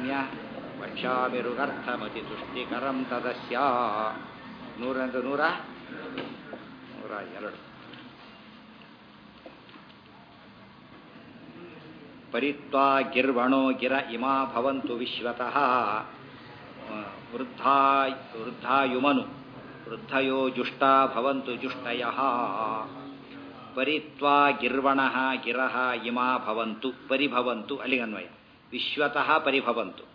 ಪ್ರಣಮ್ಯ ವಕ್ಷ್ಯಾಮಿರುಗರ್ಥಮತಿ ತುಷ್ಟಿಕರಂ ತದಸ್ಯ ನೂರ ನೂರ ನೂರ ಎರಡು ಪರಿತ್ವಾ ಗಿರ್ವಣೋ ಗಿರ ಇಮಾ ಭವಂತು ವಿಶ್ವತಃ ವೃದ್ಧಾ ವೃದ್ಧಾಯುಮನು ವೃದ್ಧಯೋ ಜುಷ್ಟಾ ಭವಂತು ಜುಷ್ಟಯಃ ಪರಿತ್ವಾ ಗಿರ್ವಣ ಗಿರಹ ಇಮಾ ಭವಂತು ಪರಿಭವಂತು ಅಲ್ಲಿಗನ್ವಯ ವಿಶ್ವತಃ ಪರಿಭವಂತು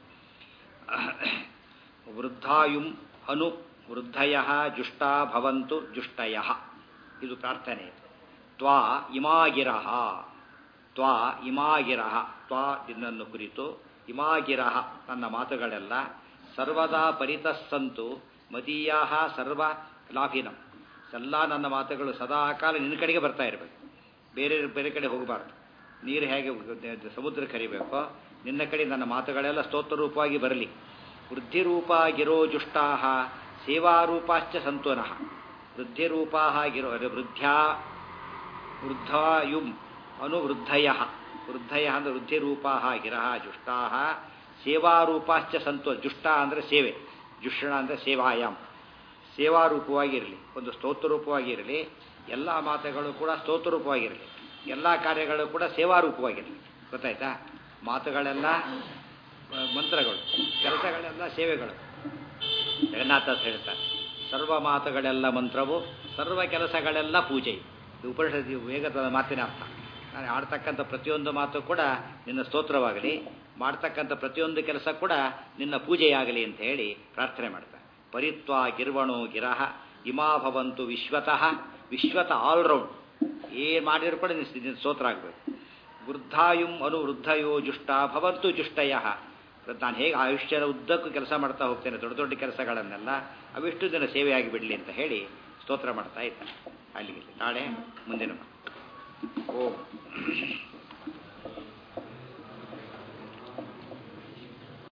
ವೃದ್ಧಾಯುಂ ಅನು ವೃದ್ಧಯ ಜುಷ್ಟಾ ಭವಂತು ಜುಷ್ಟಯ ಇದು ಪ್ರಾರ್ಥನೆ ತ್ವಾ ಇಮಾಗಿರಹ ತ್ವಾ ಇಮಾಗಿರಹ ತ್ವಾ ಇದನ್ನು ಕುರಿತು ಇಮಾಗಿರಹ ನನ್ನ ಮಾತುಗಳೆಲ್ಲ ಸರ್ವದಾ ಪರಿತಸ್ಸಂತು ಮದೀಯಾ ಸರ್ವ ಲಾಭಿನಂ ಎಲ್ಲ ನನ್ನ ಮಾತುಗಳು ಸದಾ ಕಾಲ ನಿನ್ನ ಕಡೆಗೆ ಬರ್ತಾ ಇರಬೇಕು ಬೇರೆ ಬೇರೆ ಕಡೆ ಹೋಗಬಾರ್ದು ನೀರು ಹೇಗೆ ಸಮುದ್ರ ಕರಿಬೇಕೋ ನಿನ್ನ ಕಡೆ ನನ್ನ ಮಾತುಗಳೆಲ್ಲ ಸ್ತೋತ್ರ ರೂಪವಾಗಿ ಬರಲಿ ವೃದ್ಧಿರೂಪ ಗಿರೋ ಜುಷ್ಟಾ ಸೇವಾರೂಪಾಶ್ಚ ಸಂತೋನಃ ವೃದ್ಧಿರೂಪಾ ಗಿರೋ ವೃದ್ಧ್ಯಾ ವೃದ್ಧಾಯುಂ ಅನುವೃದ್ಧಯ ವೃದ್ಧಯ ಅಂದರೆ ವೃದ್ಧಿರೂಪಾ ಗಿರಹ ಜುಷ್ಟಾ ಸೇವಾರೂಪಾಶ್ಚ ಸಂತೋ ಜುಷ್ಟ ಅಂದರೆ ಸೇವೆ ಜುಷಣ ಅಂದರೆ ಸೇವಾಯಾಮ್ ಸೇವಾರೂಪವಾಗಿರಲಿ ಒಂದು ಸ್ತೋತ್ರರೂಪವಾಗಿರಲಿ ಎಲ್ಲ ಮಾತುಗಳು ಕೂಡ ಸ್ತೋತ್ರರೂಪವಾಗಿರಲಿ ಎಲ್ಲ ಕಾರ್ಯಗಳು ಕೂಡ ಸೇವಾರೂಪವಾಗಿರಲಿ ಗೊತ್ತಾಯ್ತಾ ಮಾತುಗಳೆಲ್ಲ ಮಂತ್ರಗಳು ಕೆಲಸಗಳೆಲ್ಲ ಸೇವೆಗಳು ಜಗನ್ನಾಥ ಹೇಳ್ತಾರೆ ಸರ್ವ ಮಾತುಗಳೆಲ್ಲ ಮಂತ್ರವು ಸರ್ವ ಕೆಲಸಗಳೆಲ್ಲ ಪೂಜೆ ಇದು ಉಪನಿಷತ್ ವೇಗದ ಮಾತಿನ ಅರ್ಥ ನಾನು ಆಡ್ತಕ್ಕಂಥ ಪ್ರತಿಯೊಂದು ಮಾತು ಕೂಡ ನಿನ್ನ ಸ್ತೋತ್ರವಾಗಲಿ ಮಾಡ್ತಕ್ಕಂಥ ಪ್ರತಿಯೊಂದು ಕೆಲಸ ಕೂಡ ನಿನ್ನ ಪೂಜೆಯಾಗಲಿ ಅಂತ ಹೇಳಿ ಪ್ರಾರ್ಥನೆ ಮಾಡ್ತಾರೆ ಪರಿತ್ವ ಗಿರ್ವಣು ಗಿರಹ ಇಮಾ ಭವಂತು ವಿಶ್ವತಃ ವಿಶ್ವತ ಆಲ್ರೌಂಡ್ ಏನು ಮಾಡಿದ್ರು ಕೂಡ ನಿನ್ನ ಸ್ತೋತ್ರ ಆಗಬೇಕು ವೃದ್ಧಾಯುಂ ಅನು ವೃದ್ಧಯೋ ಜುಷ್ಟ ಭವಂತು ಜುಷ್ಟಯ ನಾನು ಹೇಗೆ ಆಯುಷ್ಯದ ಉದ್ದಕ್ಕೂ ಕೆಲಸ ಮಾಡ್ತಾ ಹೋಗ್ತೇನೆ ದೊಡ್ಡ ದೊಡ್ಡ ಕೆಲಸಗಳನ್ನೆಲ್ಲ ಅವಿಷ್ಟು ದಿನ ಸೇವೆಯಾಗಿ ಬಿಡಲಿ ಅಂತ ಹೇಳಿ ಸ್ತೋತ್ರ ಮಾಡ್ತಾ ಇದ್ದಾನೆ ಅಲ್ಲಿಗೆ ನಾಳೆ ಮುಂದಿನ ಓಂ